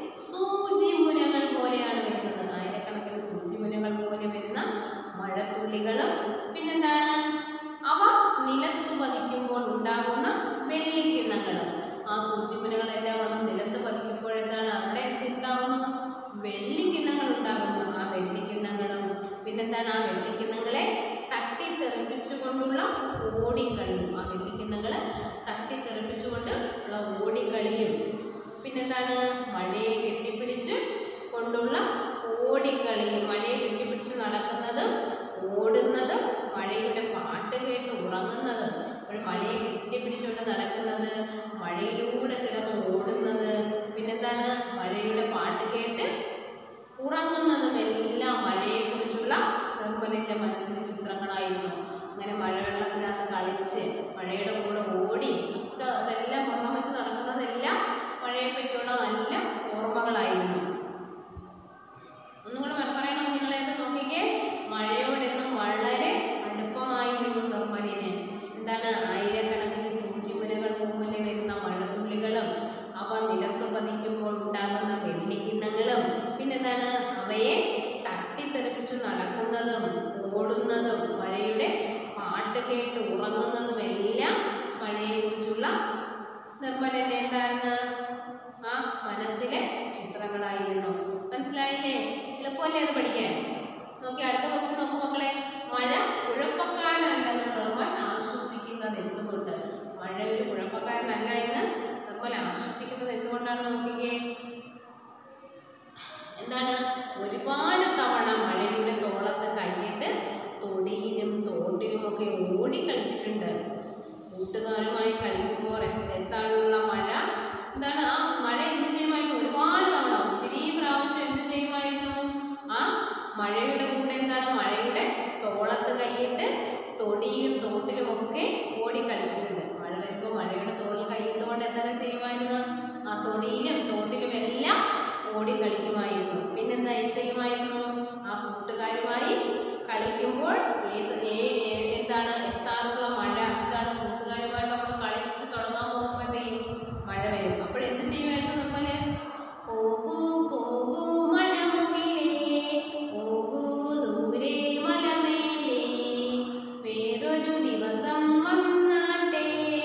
സൂചിമുനകൾ പോലെയാണ് വരുന്നത് ആയിരക്കണക്കിന് സൂചിമുനകൾ പോലെ വരുന്ന മഴത്തുള്ളികളും പിന്നെന്താണ് അവ നിലത്ത് പതിക്കുമ്പോൾ ഉണ്ടാകുന്ന വെള്ളിക്കിണ്ണങ്ങളും ആ സൂചിമുനകളെല്ലാം വന്ന് നിലത്ത് പതിക്കുമ്പോൾ എന്താണ് അവിടെ എന്തുണ്ടാകുന്നു വെള്ളിക്കിണ്ണങ്ങൾ ഉണ്ടാകുന്നു ആ വെള്ളിക്കിണ്ണങ്ങളും പിന്നെന്താണ് ആ വെള്ളിക്കിണ്ണങ്ങളെ തട്ടിത്തെറിപ്പിച്ചുകൊണ്ടുള്ള ഓടിക്കളിയും ആ വെള്ളിക്കിണ്ണങ്ങൾ തട്ടിത്തെറിപ്പിച്ചുകൊണ്ട് ഉള്ള ഓടിക്കളിയും പിന്നെന്താണ് മഴയെ കെട്ടിപ്പിടിച്ച് കൊണ്ടുള്ള ഓടിക്കളിയും മഴയെ കെട്ടിപ്പിടിച്ച് നടക്കുന്നതും ഓടുന്നതും മഴയുടെ പാട്ട് കേട്ട് ഉറങ്ങുന്നതും ഒരു മഴയെ കെട്ടിപ്പിടിച്ചുകൊണ്ട് നടക്കുന്നത് മഴയിലൂടെ കിടന്ന് ഓടുന്നത് പിന്നെന്താണ് മഴയുടെ പാട്ട് കേട്ട് ഉറങ്ങുന്നതും എല്ലാം മഴയെക്കുറിച്ചുള്ള നിർമ്മലിൻ്റെ മനസ്സിലെ ചിത്രങ്ങളായിരുന്നു അങ്ങനെ മഴവെള്ളത്തിനകത്ത് കളിച്ച് മഴയുടെ കൂടെ ഓടി ഒക്കെ അതെല്ലാം ഓർമ്മ വെച്ച് നടക്കുന്നതെല്ലാം മഴയെ പറ്റിയുള്ള നല്ല ഓർമ്മകളായിരുന്നു വരുന്നതും പിന്നെന്താണ് അവയെ തട്ടിത്തെറിപ്പിച്ചു നടക്കുന്നതും ഓടുന്നതും മഴയുടെ പാട്ട് കേട്ട് ഉറങ്ങുന്നതും എല്ലാം മഴയെക്കുറിച്ചുള്ള നിർമ്മലന്റെ എന്തായിരുന്നു ആ മനസ്സിലെ ചിത്രങ്ങളായിരുന്നു മനസ്സിലായില്ലേ എളുപ്പമല്ലേ അത് പഠിക്കാൻ നോക്കി അടുത്ത ക്വസ്റ്റ്യൻ നോക്കൂ മക്കളെ മഴ കുഴപ്പക്കാരനല്ലെന്ന് നിർമ്മൽ ആശ്വസിക്കുന്നത് എന്തുകൊണ്ട് മഴ ഒരു കുഴപ്പക്കാരനല്ല എന്ന് നിർമ്മൽ ആശ്വസിക്കുന്നത് എന്തുകൊണ്ടാണ് നോക്കിക്കേ എന്താണ് ഒരുപാട് തവണ മഴയുടെ തോളത്ത് കൈയിട്ട് തൊടിയിലും തോട്ടിലും ഒക്കെ ഓടി കളിച്ചിട്ടുണ്ട് കൂട്ടുകാരുമായി കളിക്കുമ്പോൾ എത്താനുള്ള മഴ എന്താണ് ആ മഴ എന്ത് ചെയ്യുമായിരുന്നു ഒരുപാട് തവണ ഒത്തിരി പ്രാവശ്യം എന്ത് ചെയ്യുമായിരുന്നു ആ മഴയുടെ കൂടെ എന്താണ് മഴയുടെ തോളത്ത് കൈയിട്ട് തൊടിയിലും തോട്ടിലും ഒക്കെ ഓടി കളിച്ചിട്ടുണ്ട് മഴ വരുമ്പോൾ മഴയുടെ തോളിൽ കൈയിട്ടുകൊണ്ട് എന്തൊക്കെ ചെയ്യുമായിരുന്നു ആ തൊടിയിലും തോട്ടിലും എല്ലാം ഓടി കളിക്കുമായിരുന്നു പിന്നെന്താ ചെയ്യുമായിരുന്നു ആ കൂട്ടുകാരുമായി കളിക്കുമ്പോൾ ഏത് ഏ- ഏ- എന്താണ് എത്താറുള്ള മഴ എന്താണ് കൂട്ടുകാരുമായിട്ട് നമ്മൾ കളിച്ച് തുടങ്ങാൻ പോകുമ്പോൾ എന്ത് ചെയ്യും മഴ വരും അപ്പോഴെന്ത് ചെയ്യുമായിരുന്നു നമ്മള് പോകൂ പോകൂ മഴമുകിലേ പോകൂ ദൂരെ മലമേലേ വേറൊരു ദിവസം വന്നാട്ടെ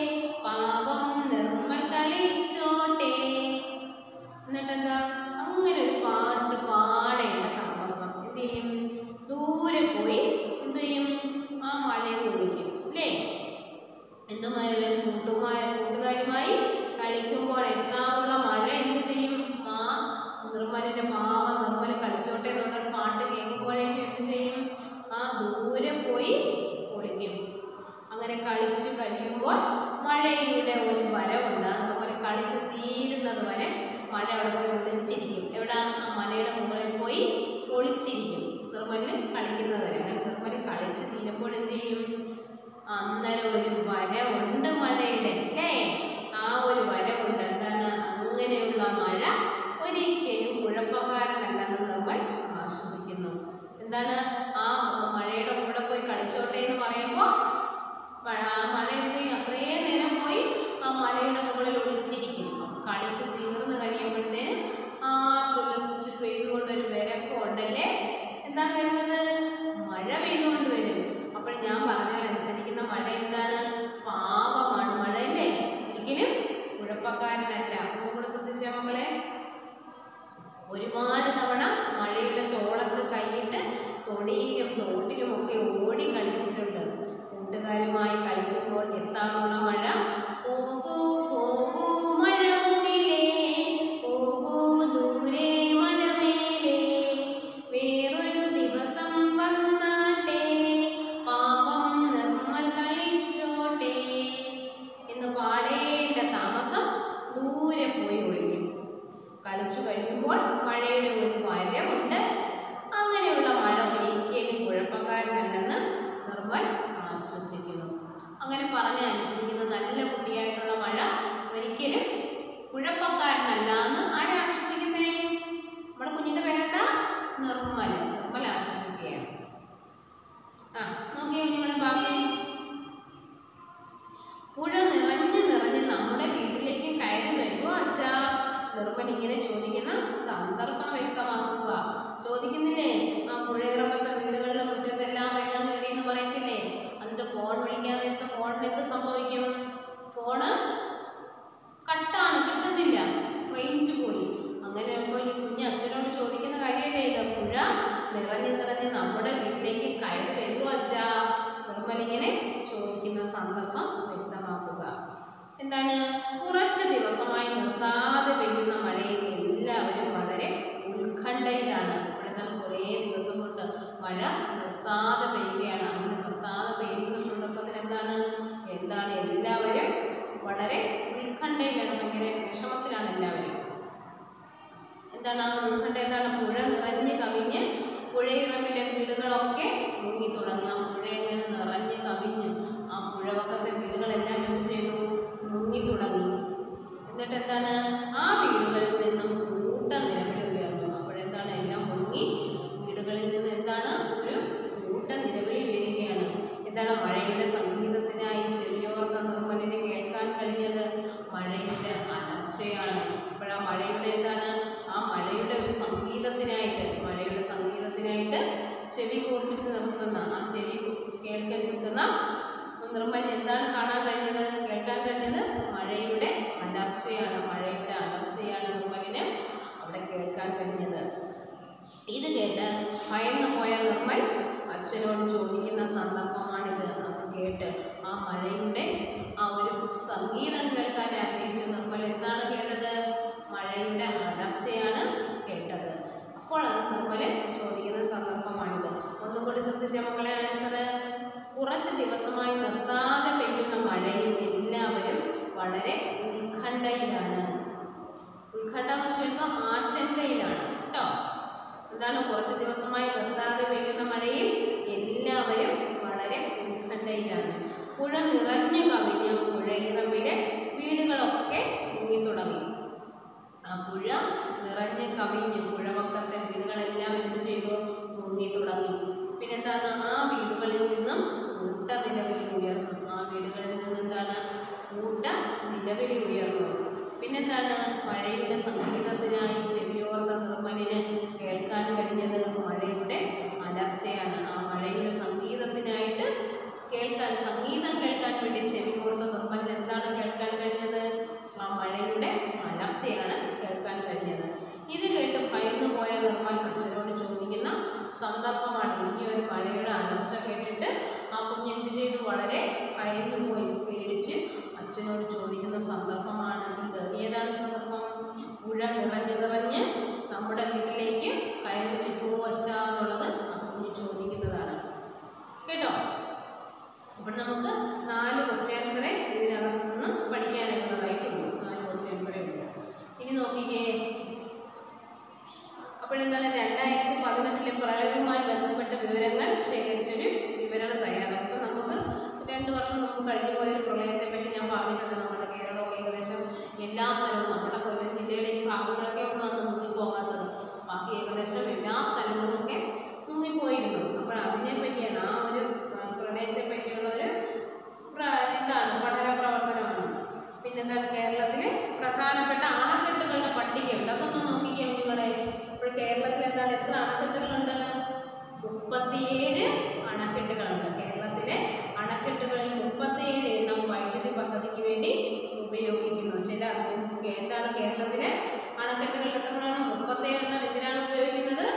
പാപം നിർമ്മൽ കളിച്ചോട്ടെ എന്നിട്ടെന്താ അങ്ങനെ ഒരു പാട്ട് പാടേണ്ട താമസം എന്ത് ചെയ്യും ദൂരെ പോയി എന്ത് ചെയ്യും ആ മഴയെ കുളിക്കും അല്ലേ എന്തുമായാലും കൂട്ടുമായ കൂട്ടുകാരുമായി കളിക്കുമ്പോൾ എത്താറുള്ള മഴ എന്ത് ചെയ്യും ആ നിർമ്മലിന്റെ പാവ നിർമ്മല കളിച്ചോട്ടെ എന്നുള്ള ഒരു പാട്ട് കേൾക്കുമ്പോഴേക്കും എന്ത് ചെയ്യും ആ ദൂരെ പോയി കുളിക്കും അങ്ങനെ കളിച്ചു കഴിയുമ്പോൾ മഴയുടെ ഒരു വരവുണ്ട് ആ നിർമ്മല കളിച്ച് തീരുന്നത് വരെ മഴ അവിടെ പോയി ഒളിച്ചിരിക്കും എവിടെ ആ മലയുടെ മുകളിൽ പോയി ഒളിച്ചിരിക്കും നിർമ്മലിന് കളിക്കുന്നത് വരെ അങ്ങനെ നിർമ്മല് കളിച്ച് തീരുമ്പോൾ എന്ത് ചെയ്യും അന്നേരം ഒരു വരവുണ്ട് മഴയുടെ അല്ലേ ആ ഒരു വരവുണ്ട് എന്താണ് അങ്ങനെയുള്ള മഴ ഒരിക്കലും കുഴപ്പക്കാരനല്ലെന്ന് നിർമ്മൽ ആശ്വസിക്കുന്നു എന്താണ് ആ മഴയുടെ കൂടെ പോയി കളിച്ചോട്ടെ എന്ന് പറയുമ്പോൾ മഴ ആ മഴ എന്ത് ചെയ്യും അത്രയും നേരം പോയി ആ മലയുടെ മുകളിൽ ഒളിച്ചിരിക്കും അപ്പൊ കളിച്ച് തീർന്നു കഴിയുമ്പോഴത്തേന് ആ തുലസിച്ച് പെയ്തുകൊണ്ട് ഒരു വിരക്കം ഉണ്ടല്ലേ എന്താണ് വരുന്നത് മഴ പെയ്തുകൊണ്ട് വരും അപ്പോൾ ഞാൻ പറഞ്ഞാൽ അനുസരിക്കുന്ന മഴ എന്താണ് പാപമാണ് മഴ അല്ലേ ഒരിക്കലും കുഴപ്പക്കാരനല്ല ഒന്നും കൂടെ ശ്രദ്ധിച്ചാൽ മക്കളെ ഒരുപാട് തവണ മഴയുടെ തോളത്ത് കൈയിട്ട് തൊടിയിലും തോട്ടിലും ഒക്കെ ഓടി കളിച്ചിട്ടുണ്ട് കൂട്ടുകാരുമായി കളിക്കുമ്പോൾ എത്താനുള്ള മഴ പോകൂ പോകൂ മഴമുകിലേ പോകൂ ദൂരെ മലമേലേ വേറൊരു ദിവസം വന്നാട്ടെ പാപം നിർമ്മൽ കളിച്ചോട്ടെ എന്ന് പാടേണ്ട താമസം ദൂരെ പോയി ഒളിക്കും കളിച്ചു കഴിയുമ്പോൾ മഴയുടെ ഒരു വരവുണ്ട് അങ്ങനെയുള്ള മഴ ഒരിക്കലും കുഴപ്പക്കാരനല്ലെന്ന് നിർമ്മൽ ആശ്വസിക്കുന്നു അങ്ങനെ പറഞ്ഞ അനുസരിക്കുന്ന നല്ല കുട്ടിയായിട്ടുള്ള മഴ ഒരിക്കലും കുഴപ്പക്കാരനല്ല എന്ന് ആരാ ആശ്വസിക്കുന്നേ നമ്മുടെ കുഞ്ഞിന്റെ പേരെന്താ നിർമ്മൽ നിർമ്മൽ ആശ്വസിക്കുകയാണ് ആ നോക്കിയേ കുഞ്ഞുങ്ങളെ ബാക്കി പുഴ നിറഞ്ഞു നിറഞ്ഞ് നമ്മുടെ വീട്ടിലേക്ക് കയറി വരുമോ അച്ഛാ നിർമ്മൽ ഇങ്ങനെ ചോദിക്കുന്ന സന്ദർഭം വ്യക്തമാക്കുക ചോദിക്കുന്നില്ലേ ആ പുഴയിറമ്പത്തെ വീടുകളുടെ മുറ്റത്തെല്ലാം വെള്ളം കയറി എന്ന് പറയത്തില്ലേ എന്നിട്ട് ഫോൺ വിളിക്കാൻ നേരത്തെ ഫോണിന് എന്ത് സംഭവിക്കും ഫോണ് കട്ടാണ് കിട്ടുന്നില്ല റേഞ്ച് പോയി അങ്ങനെ ആകുമ്പോൾ ഈ കുഞ്ഞ് അച്ഛനോട് ചോദിക്കുന്ന കാര്യമല്ലേ ഇത് പുഴ നിറഞ്ഞ് നിറഞ്ഞ് നമ്മുടെ വീട്ടിലേക്ക് കയറി വരുമോ അച്ഛാ നിർമ്മലിങ്ങനെ ചോദിക്കുന്ന സന്ദർഭം വ്യക്തമാക്കുക എന്താണ് കുറച്ച് ദിവസമായി നിർത്താതെ പെയ്യുന്ന മഴയിൽ എല്ലാവരും വളരെ ഉത്കണ്ഠയിലാണ് ഇവിടെ എന്താണ് കുറേ ദിവസം കൊണ്ട് മഴ നിർത്താതെ പെയ്യുകയാണ് അങ്ങനെ നിർത്താതെ പെയ്യുന്ന സന്ദർഭത്തിൽ എന്താണ് എന്താണ് എല്ലാവരും വളരെ ഉത്കണ്ഠയിലാണ് ഭയങ്കര വിഷമത്തിലാണ് എല്ലാവരും എന്താണ് ആ ഉത്കണ്ഠ എന്താണ് പുഴ നിറഞ്ഞ് കവിഞ്ഞ് പുഴയിറമ്പിലെ വീടുകളൊക്കെ മുങ്ങി തുടങ്ങി ആ പുഴ എങ്ങനെ നിറഞ്ഞ് കവിഞ്ഞ് ആ പുഴവക്കത്തെ വീടുകളെല്ലാം എന്ത് ചെയ്തു മുങ്ങി തുടങ്ങി എന്നിട്ട് എന്താണ് ആ വീടുകളിൽ നിന്നും കൂട്ട നിലവിളി ഉയർന്നു അപ്പോഴെന്താണ് എല്ലാം മുങ്ങി വീടുകളിൽ നിന്ന് എന്താണ് ഒരു കൂട്ട നിലവിളി വരികയാണ് എന്താണ് മഴയുടെ സംഗീതത്തിനായി ചെവിയോർത്ത നിർമ്മലിനെ കേൾക്കാൻ കഴിഞ്ഞത് മഴയുടെ അലർച്ചയാണ് അപ്പോഴാ മഴയുടെ എന്താണ് ആ മഴയുടെ ഒരു സംഗീതം നിർത്തുന്ന ആ ചെവി കേൾക്കാൻ നിൽക്കുന്ന നിർമ്മൽ എന്താണ് കാണാൻ കഴിഞ്ഞത് കേൾക്കാൻ കഴിഞ്ഞത് മഴയുടെ അലർച്ചയാണ് മഴയുടെ അലർച്ചയാണ് നിർമ്മലിന് അവിടെ കേൾക്കാൻ കഴിഞ്ഞത് ഇത് കേട്ട് ഭയന്നു പോയ നിർമ്മൽ അച്ഛനോട് ചോദിക്കുന്ന സന്ദർഭമാണിത് അത് കേട്ട് ആ മഴയുടെ ആ ഒരു സംഗീതം കേൾക്കാൻ ആഗ്രഹിച്ച നിർമ്മൽ എന്താണ് കേട്ടത് മഴയുടെ അലർച്ചയാണ് കേട്ടത് അപ്പോൾ അത് നിർമ്മല് ചോദിക്കുന്ന സന്ദർഭമാണിത് ഒന്നുകൂടി ശ്രദ്ധിച്ച മക്കളെ ആൻസർ കുറച്ച് ദിവസമായി നിർത്താതെ പെയ്യുന്ന മഴയിൽ എല്ലാവരും വളരെ ഉത്കണ്ഠയിലാണ് ഉത്കണ്ഠ എന്ന് വെച്ചാൽ ആശങ്കയിലാണ് കേട്ടോ എന്താണ് കുറച്ച് ദിവസമായി നിർത്താതെ പെയ്യുന്ന മഴയിൽ എല്ലാവരും വളരെ ഉത്കണ്ഠയിലാണ് പുഴ നിറഞ്ഞു കവിഞ്ഞ് പുഴയിറമ്പിലെ വീടുകളൊക്കെ മുങ്ങിത്തുടങ്ങി ആ പുഴ നിറഞ്ഞ് കവിഞ്ഞ് പുഴവക്കത്തെ വീടുകളെല്ലാം എന്ത് ചെയ്തു മുങ്ങി തുടങ്ങി പിന്നെന്താണ് ആ വീടുകളിൽ നിന്നും കൂട്ട നിലവിളി ഉയർന്നു ആ വീടുകളിൽ നിന്ന് എന്താണ് കൂട്ട നിലവിളി ഉയർന്നു പിന്നെന്താണ് മഴയുടെ സംഗീതത്തിനായി ചെവിയോർത്ത നിർമ്മലിന് കേൾക്കാൻ കഴിഞ്ഞത് മഴയുടെ അലർച്ചയാണ് ആ മഴയുടെ സംഗീതത്തിനായിട്ട് കേൾക്കാൻ സംഗീതം കേൾക്കാൻ വേണ്ടി ചെവിയോർത്ത നിർമ്മലിന് എന്താണ് കേൾക്കാൻ കഴിഞ്ഞത് ആ മഴയുടെ അലർച്ചയാണ് കേൾക്കാൻ കഴിഞ്ഞത് ഇത് കേട്ട് ഭയന്നു പോയ നിർമ്മൽ അച്ഛനോട് ചോദിക്കുന്ന സന്ദർഭമാണ് ഈ ഒരു മഴയുടെ അലർച്ച കേട്ടിട്ട് ആ കുഞ്ഞെന്ത് ചെയ്തു വളരെ ഭയന്നു പോയി പേടിച്ച് അച്ഛനോട് ചോദിക്കുന്ന സന്ദർഭമാണ് ഇത് ഏതാണ് സന്ദർഭം പുഴ നിറഞ്ഞ് നിറഞ്ഞ് നമ്മുടെ വീട്ടിലേക്ക് കയറി വരുമോ അച്ഛാ എന്നുള്ളത് ആ കുഞ്ഞ് ചോദിക്കുന്നതാണ് കേട്ടോ അപ്പോൾ നമുക്ക് നാല് ക്വസ്റ്റ്യൻ ആൻസറെ ഇതിനകത്ത് നിന്ന് പഠിക്കാനുള്ളതായിട്ടുണ്ട് നാല് ക്വസ്റ്റ്യൻ ആൻസറേ ഉള്ളൂ ഇനി നോക്കിക്കേ അപ്പോഴെന്താണ് രണ്ടായിരത്തി പതിനെട്ടിലെ പ്രളയവുമായി ബന്ധപ്പെട്ട വിവരങ്ങൾ ശേഖരിച്ചൊരു വിവരണം തയ്യാറാക്കും ഇപ്പം നമുക്ക് രണ്ട് വർഷം മുമ്പ് കഴിഞ്ഞു പോയ ഒരു പ്രളയത്തെ പറ്റി ഞാൻ പറഞ്ഞിട്ടുണ്ട് നമ്മുടെ കേരളമൊക്കെ ഏകദേശം എല്ലാ സ്ഥലവും നമ്മുടെ കൊല്ലം ജില്ലയിലെ ഈ ഭാഗങ്ങളൊക്കെ ഉള്ളൂ അന്ന് മുങ്ങിപ്പോകാത്തത് ബാക്കി ഏകദേശം എല്ലാ സ്ഥലങ്ങളും ഒക്കെ മുങ്ങിപ്പോയിരുന്നു അപ്പോൾ അതിനെ പറ്റിയാണ് ആ ഒരു ആ, പ്രളയത്തെ പറ്റിയുള്ള ഒരു പ്ര- എന്താണ് പഠന പ്രവർത്തനമാണ് പിന്നെന്താണ് കേരളത്തിലെ പ്രധാനപ്പെട്ട അണക്കെട്ടുകളുടെ പട്ടികയുണ്ട് അതൊന്ന് നോക്കിക്കേ കുഞ്ഞുങ്ങളെ ഇപ്പോൾ കേരളത്തിൽ എന്താണ് എത്ര അണക്കെട്ടുകളുണ്ട് മുപ്പത്തിയേഴ് അണക്കെട്ടുകളുണ്ട് കേരളത്തിലെ അണക്കെട്ടുകളിൽ മുപ്പത്തിയേഴ് എണ്ണം വൈദ്യുതി പദ്ധതിക്ക് വേണ്ടി ഉപയോഗിക്കുന്നു ചില ഉം, എന്താണ് കേരളത്തിലെ അണക്കെട്ടുകളിൽ എത്രയാണ് മുപ്പത്തിയേഴ് എണ്ണം എന്തിനാണ് ഉപയോഗിക്കുന്നത്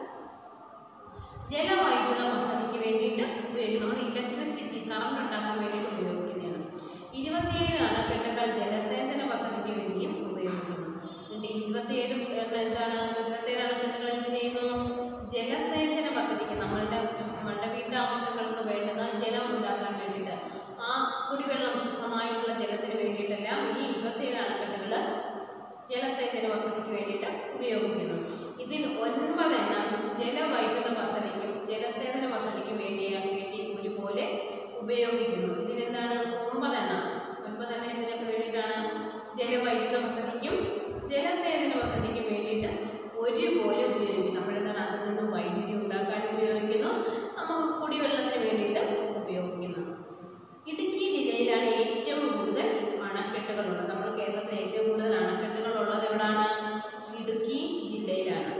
ജലവൈദ്യുത പദ്ധതിക്ക് വേണ്ടിയിട്ട് ഉപയോഗിക്കും നമ്മൾ ഇലക്ട്രിസിറ്റി കറണ്ട് ഉണ്ടാക്കാൻ വേണ്ടിയിട്ട് ഉപയോഗിക്കുന്നതാണ് ഇരുപത്തിയേഴ് അണക്കെട്ടുകൾ ജലസേചന പദ്ധതിക്ക് വേണ്ടിയും ഉപയോഗിക്കുന്നു എന്നിട്ട് ഇരുപത്തിയേഴ് എണ്ണം എന്താണ് ഇരുപത്തിയേഴ് അണക്കെട്ടുകൾ എന്ത് ചെയ്യുന്നു ജലസേചന പദ്ധതിക്ക് നമ്മളുടെ നമ്മളുടെ വീട്ടാവശ്യങ്ങൾക്ക് വേണ്ടുന്ന ജലം ഉണ്ടാക്കാൻ വേണ്ടിയിട്ട് ആ കുടിവെള്ളം ശുദ്ധമായിട്ടുള്ള ജലത്തിന് വേണ്ടിയിട്ടെല്ലാം ഈ ഇരുപത്തിയേഴ് അണക്കെട്ടുകൾ ജലസേചന പദ്ധതിക്ക് വേണ്ടിയിട്ട് ഉപയോഗിക്കുന്നു ഇതിൽ ഒൻപതെണ്ണം ജലവൈദ്യുത പദ്ധതിക്കും ജലസേചന പദ്ധതിക്കും വേണ്ടി വേണ്ടി ഒരുപോലെ ഉപയോഗിക്കുന്നു ഇതിലെന്താണ് ഒമ്പതെണ്ണം ഒൻപതെണ്ണം ഇതിനൊക്കെ വേണ്ടിയിട്ടാണ് ജലവൈദ്യുത പദ്ധതിക്കും ജലസേചന പദ്ധതിക്കും വേണ്ടിയിട്ട് ഒരുപോലെ ഉപയോഗിക്കും നമ്മളെന്താണ് അതിൽ നിന്നും വൈദ്യുതി ഉണ്ടാക്കാൻ ഉപയോഗിക്കുന്നു നമുക്ക് കുടിവെള്ളത്തിന് വേണ്ടിയിട്ട് ഉപയോഗിക്കുന്നു ഇടുക്കി ജില്ലയിലാണ് ഏറ്റവും കൂടുതൽ അണക്കെട്ടുകളുള്ളത് നമ്മൾ കേരളത്തിലെ ഏറ്റവും കൂടുതൽ അണക്കെട്ടുകൾ ഉള്ളത് എവിടാണ് ഇടുക്കി ജില്ലയിലാണ്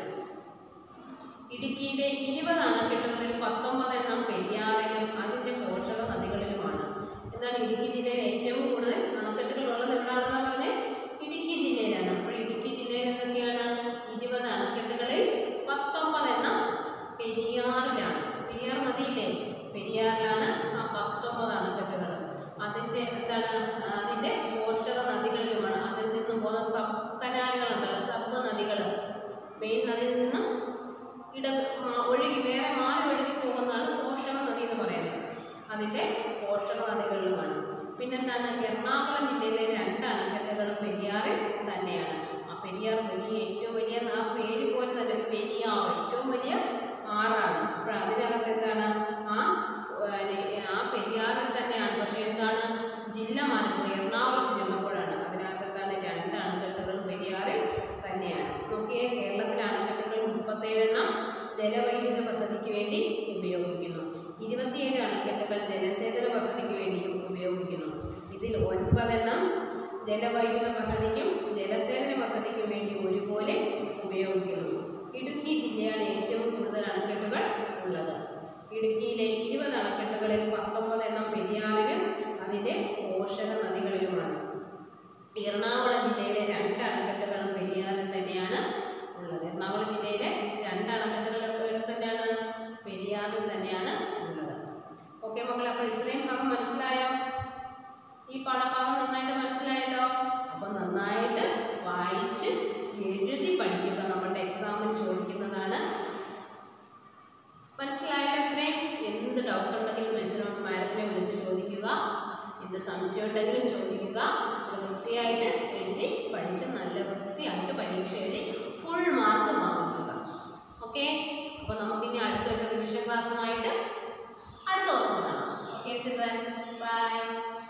ഇടുക്കിയിലെ ഇരുപത് അണക്കെട്ടുകളിൽ പത്തൊമ്പത് എണ്ണം പെരിയാറിലും അതിൻ്റെ പോഷക നദികളിലുമാണ് എന്താണ് ഇടുക്കി ജില്ലയിൽ ഏറ്റവും കൂടുതൽ അണക്കെട്ടുകൾ ഉള്ളത് എവിടാണെന്ന് പറഞ്ഞ് ഇടുക്കി ജില്ലയിലാണ് അപ്പോൾ ഇടുക്കി ജില്ലയിൽ എന്തൊക്കെയാണ് ഇരുപത് അണക്കെട്ടുകളിൽ പത്തൊമ്പത് എണ്ണം പെരിയാറിലാണ് പെരിയാർ നദിയില്ലേ പെരിയാറിലാണ് ആ പത്തൊമ്പത് അണക്കെട്ടുകൾ അതിൻ്റെ എന്താണ് അതിൻ്റെ പോഷക നദികളിലുമാണ് അതിൽ നിന്നും പോകുന്ന സബ് കനാലുകളുണ്ടല്ലോ സബ് നദികൾ മെയിൻ നദിയിൽ നിന്നും ഇട മാ- ഒഴുകി വേറെ മാറി ഒഴുകി പോകുന്നതാണ് പോഷക നദി എന്ന് പറയുന്നത് അതിൻ്റെ പോഷക നദികളിലുമാണ് പിന്നെന്താണ് എറണാകുളം ജില്ലയിലെ രണ്ട് അണക്കെട്ടുകളും പെരിയാറിൽ തന്നെയാണ് ആ പെരിയാർ വലിയ ഏറ്റവും വലിയ ആ പേര് പോലെ തന്നെ പെരിയാർ ഏറ്റവും വലിയ ആറാണ് അപ്പോൾ അതിനകത്ത് എന്താണ് ആ ഏഹ്, ആ പെരിയാറിൽ തന്നെയാണ് പക്ഷേ എന്താണ് ജില്ല മാറിപ്പോയി എറണാകുളത്ത് ചെന്നപ്പോഴാണ് അതിനകത്ത് എന്താണ് രണ്ട് അണക്കെട്ടുകൾ പെരിയാറിൽ തന്നെയാണ് നോക്കിയേ കേരളത്തിലെ അണക്കെട്ടുകൾ മുപ്പത്തേഴെണ്ണം ജലവൈദ്യുത പദ്ധതിക്ക് വേണ്ടി ഉപയോഗിക്കുന്നു ഇരുപത്തിയേഴ് അണക്കെട്ടുകൾ ജലസേചന പദ്ധതിക്ക് വേണ്ടിയും ഉപയോഗിക്കുന്നു ഇതിൽ ഒൻപതെണ്ണം ജലവൈദ്യുത പദ്ധതിക്കും ജലസേചന പദ്ധതിക്കും വേണ്ടി ഒരുപോലെ ഉപയോഗിക്കുന്നു ഇടുക്കി ജില്ലയാണ് ഏറ്റവും കൂടുതൽ അണക്കെട്ടുകൾ ഉള്ളത് ഇടുക്കിയിലെ ഒരു സംശയം ഉണ്ടെങ്കിലും ചോദിക്കുക അത് വൃത്തിയായിട്ട് എഴുതി പഠിച്ച് നല്ല വൃത്തിയായിട്ട് പരീക്ഷ എഴുതി ഫുൾ മാർക്ക് വാങ്ങിക്കുക ഓക്കെ അപ്പോൾ നമുക്കിനി അടുത്തൊരു റിവിഷൻ ക്ലാസ്സുമായിട്ട് അടുത്ത ദിവസം കാണാം ഓക്കെ ചിൽഡ്രൻ ബൈ